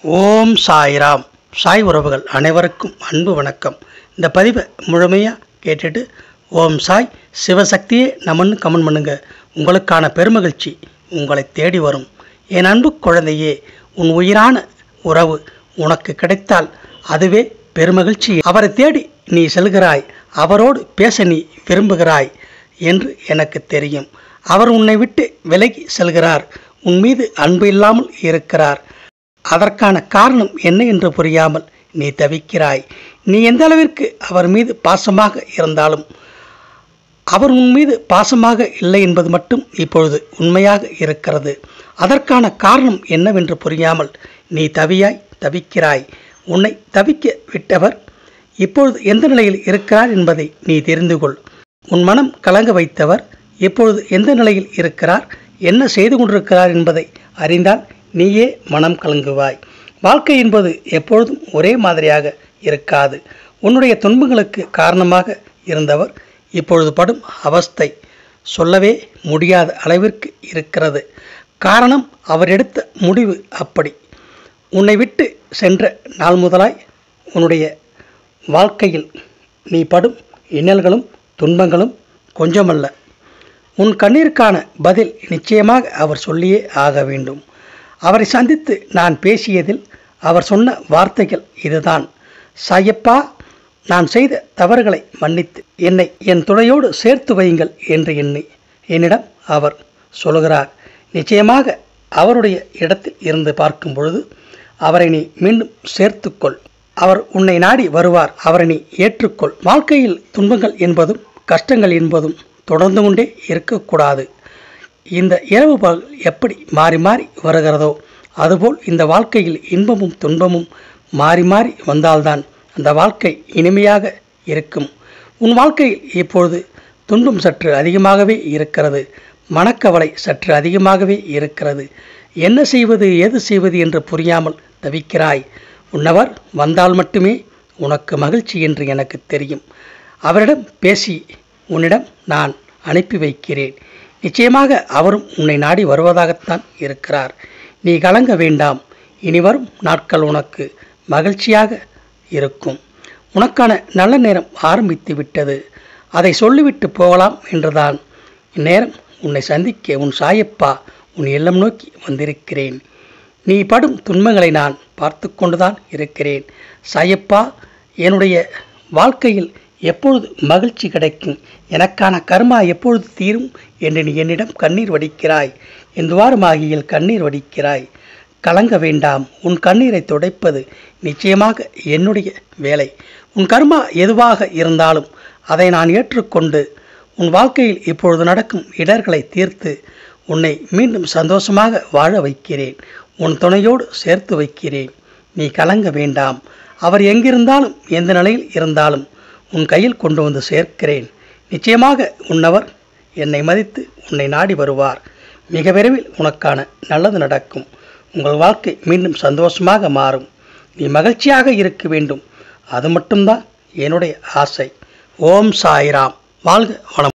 ஓம் சாய்ராம் சாய் உறவுகள் அனைவருக்கும் அன்பு வணக்கம் இந்த பதிவை முழுமையாக கேட்டுட்டு ஓம் சாய் சிவசக்தியே நமன்னு கமெண்ட் பண்ணுங்க உங்களுக்கான பெருமகிழ்ச்சி உங்களை தேடி வரும் என் அன்பு குழந்தையே உன் உயிரான உறவு உனக்கு கிடைத்தால் அதுவே பெருமகிழ்ச்சி அவரை தேடி நீ செல்கிறாய் அவரோடு பேச நீ விரும்புகிறாய் என்று எனக்கு தெரியும் அவர் உன்னை விட்டு விலகி செல்கிறார் உன் மீது அன்பு இல்லாமல் இருக்கிறார் அதற்கான காரணம் என்ன என்று புரியாமல் நீ தவிக்கிறாய் நீ எந்த அளவிற்கு அவர் மீது பாசமாக இருந்தாலும் அவர் உன் மீது பாசமாக இல்லை என்பது மட்டும் இப்பொழுது உண்மையாக இருக்கிறது அதற்கான காரணம் என்னவென்று புரியாமல் நீ தவியாய் தவிக்கிறாய் உன்னை தவிக்க விட்டவர் இப்பொழுது எந்த நிலையில் இருக்கிறார் என்பதை நீ தெரிந்து கொள் உன் மனம் கலங்க வைத்தவர் இப்பொழுது எந்த நிலையில் இருக்கிறார் என்ன செய்து கொண்டிருக்கிறார் என்பதை அறிந்தால் நீயே மனம் கலங்குவாய் வாழ்க்கை என்பது எப்பொழுதும் ஒரே மாதிரியாக இருக்காது உன்னுடைய துன்பங்களுக்கு காரணமாக இருந்தவர் இப்பொழுது படும் அவஸ்தை சொல்லவே முடியாத அளவிற்கு இருக்கிறது காரணம் அவர் எடுத்த முடிவு அப்படி உன்னை விட்டு சென்ற நாள் முதலாய் உன்னுடைய வாழ்க்கையில் நீ படும் இன்னல்களும் துன்பங்களும் கொஞ்சமல்ல உன் கண்ணீருக்கான பதில் நிச்சயமாக அவர் சொல்லியே ஆக வேண்டும் அவரை சந்தித்து நான் பேசியதில் அவர் சொன்ன வார்த்தைகள் இதுதான் சாயப்பா நான் செய்த தவறுகளை மன்னித்து என்னை என் துணையோடு சேர்த்து வையுங்கள் என்று எண்ணி என்னிடம் அவர் சொல்கிறார் நிச்சயமாக அவருடைய இடத்தில் இருந்து பார்க்கும் பொழுது அவரை நீ மீண்டும் சேர்த்துக்கொள் அவர் உன்னை நாடி வருவார் அவரை நீ ஏற்றுக்கொள் வாழ்க்கையில் துன்பங்கள் என்பதும் கஷ்டங்கள் என்பதும் தொடர்ந்து கொண்டே இருக்கக்கூடாது இந்த இரவு பகல் எப்படி மாறி மாறி வருகிறதோ அதுபோல் இந்த வாழ்க்கையில் இன்பமும் துன்பமும் மாறி மாறி வந்தால்தான் அந்த வாழ்க்கை இனிமையாக இருக்கும் உன் வாழ்க்கையில் இப்பொழுது துன்பம் சற்று அதிகமாகவே இருக்கிறது மனக்கவலை சற்று அதிகமாகவே இருக்கிறது என்ன செய்வது ஏது செய்வது என்று புரியாமல் தவிக்கிறாய் உன்னவர் வந்தால் மட்டுமே உனக்கு மகிழ்ச்சி என்று எனக்கு தெரியும் அவரிடம் பேசி உன்னிடம் நான் அனுப்பி வைக்கிறேன் நிச்சயமாக அவரும் உன்னை நாடி வருவதாகத்தான் இருக்கிறார் நீ கலங்க வேண்டாம் இனி வரும் நாட்கள் உனக்கு மகிழ்ச்சியாக இருக்கும் உனக்கான நல்ல நேரம் ஆரம்பித்து விட்டது அதை சொல்லிவிட்டு போகலாம் என்றுதான் இந்நேரம் உன்னை சந்திக்க உன் சாயப்பா உன் இல்லம் நோக்கி வந்திருக்கிறேன் நீ படும் துன்பங்களை நான் பார்த்து கொண்டுதான் இருக்கிறேன் சாயப்பா என்னுடைய வாழ்க்கையில் எப்பொழுது மகிழ்ச்சி கிடைக்கும் எனக்கான கர்மா எப்பொழுது தீரும் என்று நீ என்னிடம் கண்ணீர் வடிக்கிறாய் எந்துவாறுமாகியில் கண்ணீர் வடிக்கிறாய் கலங்க வேண்டாம் உன் கண்ணீரை துடைப்பது நிச்சயமாக என்னுடைய வேலை உன் கர்மா எதுவாக இருந்தாலும் அதை நான் ஏற்றுக்கொண்டு உன் வாழ்க்கையில் இப்பொழுது நடக்கும் இடர்களை தீர்த்து உன்னை மீண்டும் சந்தோஷமாக வாழ வைக்கிறேன் உன் துணையோடு சேர்த்து வைக்கிறேன் நீ கலங்க வேண்டாம் அவர் எங்கிருந்தாலும் எந்த நிலையில் இருந்தாலும் உன் கையில் கொண்டு வந்து சேர்க்கிறேன் நிச்சயமாக உன்னவர் என்னை மதித்து உன்னை நாடி வருவார் மிக விரைவில் உனக்கான நல்லது நடக்கும் உங்கள் வாழ்க்கை மீண்டும் சந்தோஷமாக மாறும் நீ மகிழ்ச்சியாக இருக்க வேண்டும் அது மட்டும்தான் என்னுடைய ஆசை ஓம் சாய்ராம் வாழ்க வளம்